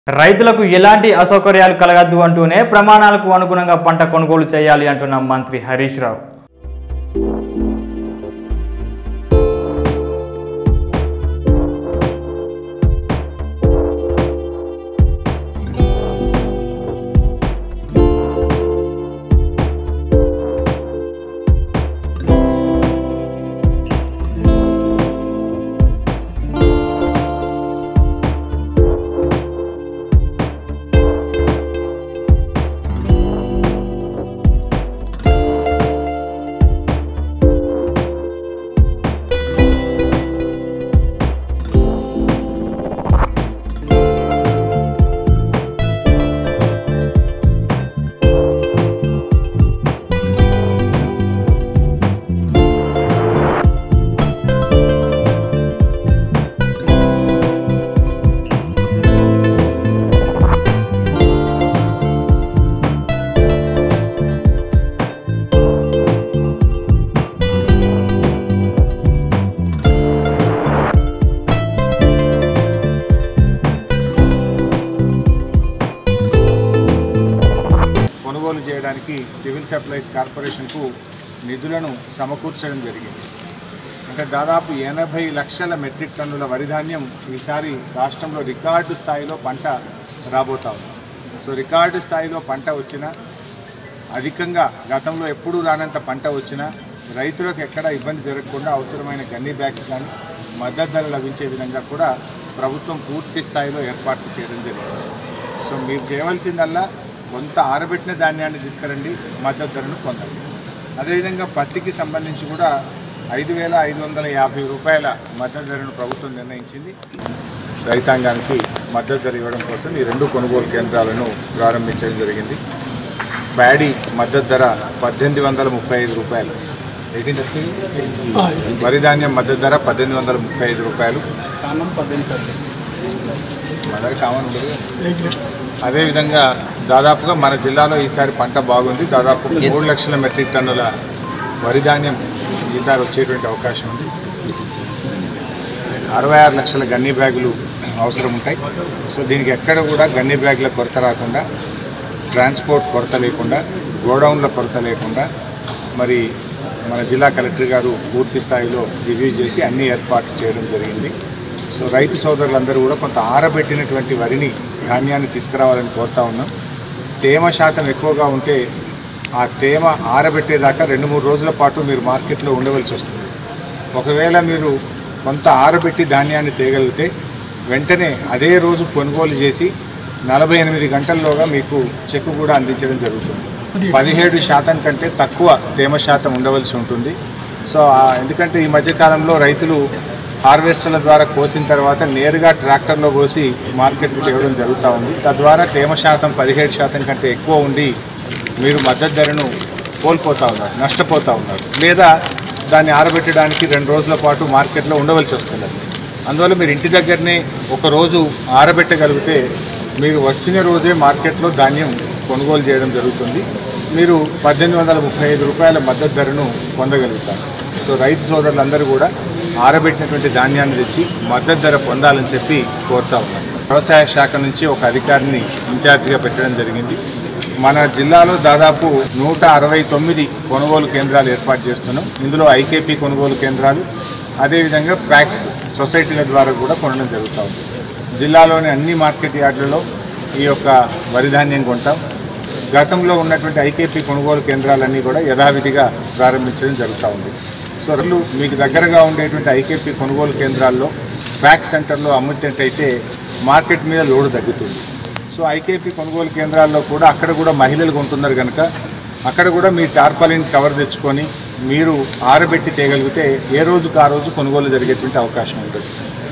రైతులకు ఎలాంటి అసౌకర్యాలు కలగద్దు అంటూనే ప్రమాణాలకు అనుగుణంగా పంట కొనుగోలు చేయాలి అంటున్న మంత్రి హరీష్ రావు కొనుగోలు చేయడానికి సివిల్ సప్లైస్ కార్పొరేషన్కు నిధులను సమకూర్చడం జరిగింది అంటే దాదాపు ఎనభై లక్షల మెట్రిక్ టన్నుల వరి ధాన్యం ఈసారి రాష్ట్రంలో రికార్డు స్థాయిలో పంట రాబోతా ఉంది సో రికార్డు స్థాయిలో పంట వచ్చిన అధికంగా గతంలో ఎప్పుడూ రానంత పంట వచ్చినా రైతులకు ఎక్కడ ఇబ్బంది జరగకుండా అవసరమైన గన్నీ బ్యాగ్స్ కానీ మద్దతు ధర లభించే విధంగా కూడా ప్రభుత్వం పూర్తి స్థాయిలో ఏర్పాట్లు చేయడం జరిగింది సో మీరు చేయవలసిందల్లా కొంత ఆరబెట్టిన ధాన్యాన్ని తీసుకురండి మద్దతు ధరను పొందండి అదేవిధంగా పత్తికి సంబంధించి కూడా ఐదు వేల ఐదు వందల యాభై రూపాయల మద్దతు ధరను ప్రభుత్వం నిర్ణయించింది రైతాంగానికి మద్దతు ధర ఇవ్వడం కోసం ఈ రెండు కొనుగోలు కేంద్రాలను ప్రారంభించడం జరిగింది ప్యాడీ మద్దతు ధర పద్దెనిమిది వందల ముప్పై ఐదు రూపాయలు ఎయిటీన్ వరి ధాన్యం మద్దతు ధర పద్దెనిమిది వందల ముప్పై ఐదు రూపాయలు మన దగ్గర కామన్ ఉండదు అదేవిధంగా దాదాపుగా మన జిల్లాలో ఈసారి పంట బాగుంది దాదాపు మూడు లక్షల మెట్రిక్ టన్నుల వరి ధాన్యం ఈసారి వచ్చేటువంటి అవకాశం ఉంది అరవై ఆరు లక్షల గన్నీ బ్యాగులు అవసరం ఉంటాయి సో దీనికి ఎక్కడ కూడా గన్నీ బ్యాగుల కొరత రాకుండా ట్రాన్స్పోర్ట్ కొరత లేకుండా గోడౌన్ల కొరత లేకుండా మరి మన జిల్లా కలెక్టర్ గారు పూర్తి స్థాయిలో రివ్యూ చేసి అన్ని ఏర్పాట్లు చేయడం జరిగింది సో రైతు సోదరులందరూ కూడా కొంత ఆరబెట్టినటువంటి వరిని ధాన్యాన్ని తీసుకురావాలని కోరుతా ఉన్నాం తేమ శాతం ఎక్కువగా ఉంటే ఆ తేమ ఆరబెట్టేదాకా రెండు మూడు రోజుల పాటు మీరు మార్కెట్లో ఉండవలసి వస్తుంది ఒకవేళ మీరు కొంత ఆరబెట్టి ధాన్యాన్ని తేగలిగితే వెంటనే అదే రోజు కొనుగోలు చేసి నలభై ఎనిమిది గంటల్లోగా మీకు చెక్కు కూడా అందించడం జరుగుతుంది పదిహేడు శాతం కంటే తక్కువ తేమ శాతం ఉండవలసి ఉంటుంది సో ఆ- ఎందుకంటే ఈ మధ్యకాలంలో రైతులు హార్వెస్టర్ల ద్వారా కోసిన తర్వాత నేరుగా ట్రాక్టర్లో పోసి మార్కెట్కి తేవడం జరుగుతూ ఉంది తద్వారా తేమ శాతం పదిహేడు శాతం కంటే ఎక్కువ ఉండి మీరు మద్దతు ధరను కోల్పోతూ ఉన్నారు నష్టపోతూ ఉన్నారు లేదా దాన్ని ఆరబెట్టడానికి రెండు రోజుల పాటు మార్కెట్లో ఉండవలసి వస్తుంది అందువల్ల మీరు ఇంటి దగ్గరనే ఒక రోజు ఆరబెట్టగలిగితే మీరు వచ్చిన రోజే మార్కెట్లో ధాన్యం కొనుగోలు చేయడం జరుగుతుంది మీరు పద్దెనిమిది వందల ముప్పై ఐదు రూపాయల మద్దతు ధరను పొందగలుగుతారు సో రైతు సోదరులందరూ కూడా ఆరబెట్టినటువంటి ధాన్యాన్ని తెచ్చి మద్దతు ధర పొందాలని చెప్పి కోరుతా ఉన్నాం వ్యవసాయ శాఖ నుంచి ఒక అధికారిని ఇన్ఛార్జిగా పెట్టడం జరిగింది మన జిల్లాలో దాదాపు నూట అరవై తొమ్మిది కొనుగోలు కేంద్రాలు ఏర్పాటు చేస్తున్నాం ఇందులో ఐకేపీ కొనుగోలు కేంద్రాలు అదేవిధంగా ప్యాక్స్ సొసైటీల ద్వారా కూడా కొనడం జరుగుతూ ఉంది జిల్లాలోని అన్ని మార్కెట్ యార్డులలో ఈ యొక్క వరి ధాన్యం కొంటాం గతంలో ఉన్నటువంటి ఐకేపీ కొనుగోలు కేంద్రాలన్నీ కూడా యథావిధిగా ప్రారంభించడం జరుగుతూ ఉంది సో రైతులు మీకు దగ్గరగా ఉండేటువంటి ఐకేపీ కొనుగోలు కేంద్రాల్లో ప్యాక్ సెంటర్లో అమ్ముతున్నట్టయితే మార్కెట్ మీద లోడు తగ్గుతుంది సో ఐకేపీ కొనుగోలు కేంద్రాల్లో కూడా అక్కడ కూడా మహిళలు కొంటున్నారు కనుక అక్కడ కూడా మీ టార్పాలిన్ కవర్ తెచ్చుకొని మీరు ఆరబెట్టి తేగలిగితే ఏ రోజుకు ఆ రోజు కొనుగోలు జరిగేటువంటి అవకాశం ఉంటుంది